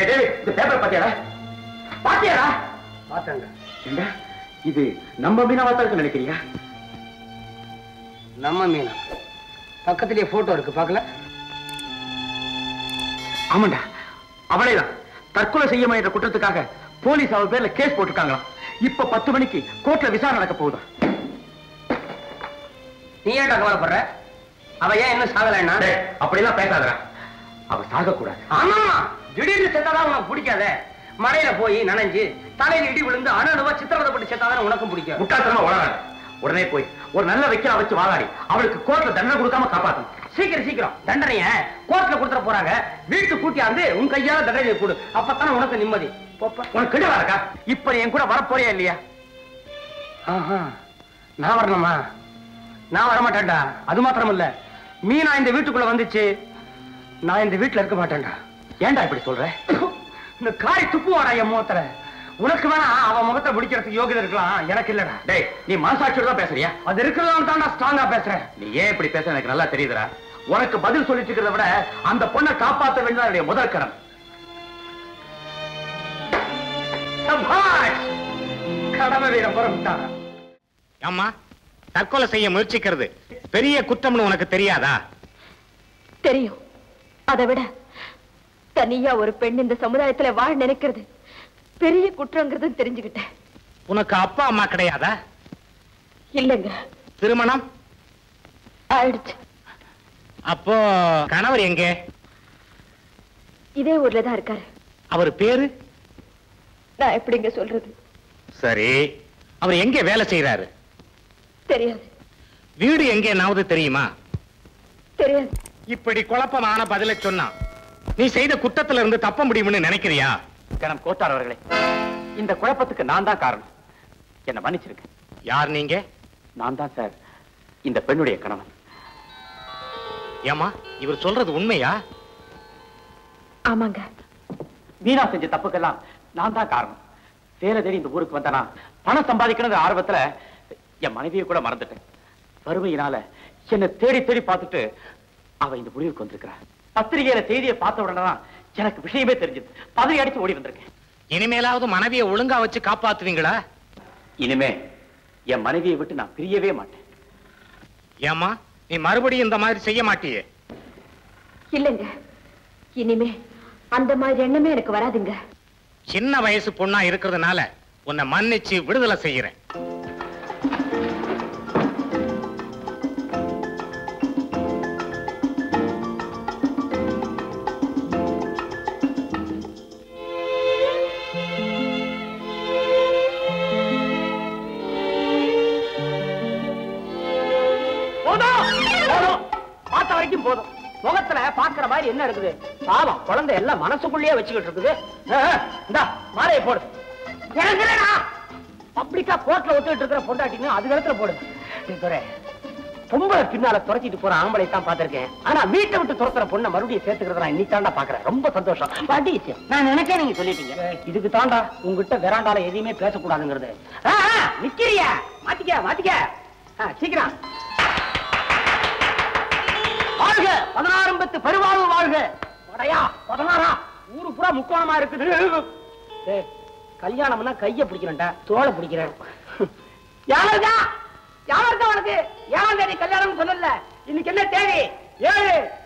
டேய், டேய், இந்த பேப்பர் பாத்தியாடா பாத்தியாடா பார்த்தேங்க ஏண்டா இது நம்ம மீனாவா தான் இருக்கு நினைக்கிறியா நம்ம மீனா பக்கத்திலேயே போட்டோ இருக்கு பார்க்கல ஆமாண்டா அவளேதான் தற்கொலை செய்ய முயன்ற குற்றத்துக்காக போலீஸ் அவ பேர்ல கேஸ் போட்டிருக்காங்களாம் இப்ப பத்து மணிக்கு கோர்ட்ல விசாரணை நடக்க போகுதா நீ ஏன்டா கவலைப்படுற அவ ஏன் இன்னும் சாகலைன்னா டேய், அப்படிலாம் பேசாதடா அவ சாக கூடாது ஆமா திடீர்னு செத்தாதான் உனக்கு பிடிக்காத மழையில போய் நனைஞ்சு தலையில இடி விழுந்து அணு அணுவா சித்திரவதைப்பட்டு செத்தாதான் உனக்கும் பிடிக்கும் முட்டாள்தனமா உளறாத உடனே போய் ஒரு நல்ல வைக்கல வச்சு வாதாடி அவளுக்கு கோர்ட்ல தண்டனை கொடுக்காம காப்பாத்தணும் சீக்கிரம் சீக்கிரம் தண்டனைய கோர்ட்ல கொடுத்துட போறாங்க வீட்டு கூட்டியாந்து உன் கையால தண்டனை கொடு அப்பத்தானே உனக்கு நிம்மதி போப்பா உனக்கு கிட்ட இருக்கா இப்ப நீ என் கூட வரப்போறியா இல்லையா ஆஹா, நான் வரணுமா நான் வரமாட்டேன்டா அது மாத்திரம் இல்ல மீனா இந்த வீட்டுக்குள்ள வந்துச்சு நான் இந்த வீட்டுல இருக்க மாட்டேன்டா ஏன்டா இப்படி சொல்ற இந்த காரி துப்புவாடா என் முகத்துல உனக்கு வேணா அவன் முகத்தை பிடிக்கிறதுக்கு யோகியதை இருக்கலாம் எனக்கு இல்லடா டேய் நீ மனசாட்சியோட தான் பேசுறியா அது இருக்கிறதால தான் நான் ஸ்ட்ராங்கா பேசுறேன் நீ ஏன் இப்படி பேச எனக்கு நல்லா தெரியுதுடா உனக்கு பதில் சொல்லிட்டு இருக்கிறத விட அந்த பொண்ணை காப்பாத்த வேண்டியது என்னுடைய முதல் கரம் சபாஷ்! கடமை வீரம் புறப்பட்டான் அம்மா தற்கொலை செய்ய முயற்சிக்கிறது பெரிய குற்றம்னு உனக்கு தெரியாதா தெரியும் அதை விட தனியா ஒரு பெண் இந்த சமுதாயத்துல வாழ நினைக்கிறது பெரிய குற்றங்கிறது தெரிஞ்சுக்கிட்டேன் உனக்கு அப்பா அம்மா கிடையாதா இல்லைங்க திருமணம் ஆயிடுச்சு அப்போ கணவர் எங்கே இதே ஊர்ல தான் இருக்காரு அவர் பேரு நான் எப்படிங்க சொல்றது சரி அவர் எங்கே வேலை செய்யறாரு தெரியாது வீடு எங்கேனாவது தெரியுமா தெரியாது இப்படி குழப்பமான பதிலை சொன்னா நீ செய்த குற்றத்துல இருந்து தப்ப முடியும்னு நினைக்கிறியா கணம் கோத்தார் அவர்களே இந்த குழப்பத்துக்கு நான் தான் காரணம் என்ன மன்னிச்சிருக்க யார் நீங்க நான் தான் சார் இந்த பெண்ணுடைய கணவன் ஏமா இவர் சொல்றது உண்மையா ஆமாங்க மீனா செஞ்ச தப்புக்கெல்லாம் நான் தான் காரணம் வேலை தேடி இந்த ஊருக்கு வந்தனா பணம் சம்பாதிக்கணுங்கிற ஆர்வத்துல என் மனைவியை கூட மறந்துட்டேன் வறுமையினால என்னை தேடி தேடி பார்த்துட்டு அவ இந்த முடிவுக்கு வந்திருக்கிறா பத்திரிகையில செய்தியை பார்த்த உடனே தான் எனக்கு விஷயமே தெரிஞ்சது பதவி அடிச்சு ஓடி வந்திருக்கேன் இனிமேலாவது மனைவியை ஒழுங்கா வச்சு காப்பாத்துவீங்களா இனிமே என் மனைவியை விட்டு நான் பிரியவே மாட்டேன் ஏமா நீ மறுபடியும் இந்த மாதிரி செய்ய மாட்டியே இல்லைங்க இனிமே அந்த மாதிரி எண்ணமே எனக்கு வராதுங்க சின்ன வயசு பொண்ணா இருக்கிறதுனால உன்னை மன்னிச்சு விடுதலை செய்யறேன் போதும் போதும் பார்த்த வரைக்கும் போதும் முகத்துல பாக்குற மாதிரி என்ன இருக்குது பாவம் குழந்தை எல்லாம் மனசுக்குள்ளேயே வச்சுக்கிட்டு இருக்குது இந்த மாலையை போடு எனக்கு இல்லடா பப்ளிக்கா கோர்ட்ல ஒத்துக்கிட்டு இருக்கிற பொண்டாட்டின்னு அது இடத்துல போடு டேய் துரை, பொம்பளை பின்னால துரத்திட்டு போற ஆம்பளை தான் பாத்திருக்கேன் ஆனா வீட்டை விட்டு துரத்துற பொண்ணை மறுபடியும் சேர்த்துக்கிறத நான் இன்னைக்கு தாண்டா பாக்குறேன் ரொம்ப சந்தோஷம் பாட்டி நான் நினைச்சேன் நீங்க சொல்லிட்டீங்க இதுக்கு தாண்டா உங்ககிட்ட வெராண்டால எதையுமே பேசக்கூடாதுங்கிறது ஆ, ஆ, நிக்கிறியா மாத்திக்க மாத்திக்க ஆ, சீக்கிரம் வாழ்க பதினாறும்பத்து பெருவாழ்வு வாழ்க உடையா பதினாறா ஊரு பூரா முக்கோணமா இருக்குது டேய், கல்யாணம்னா கைய பிடிக்கிறேன்டா தோலை பிடிக்கிறேன் யாருக்கா யாருக்கா உனக்கு ஏழாம் தேதி கல்யாணம் சொல்லல இன்னைக்கு என்ன தேதி ஏழு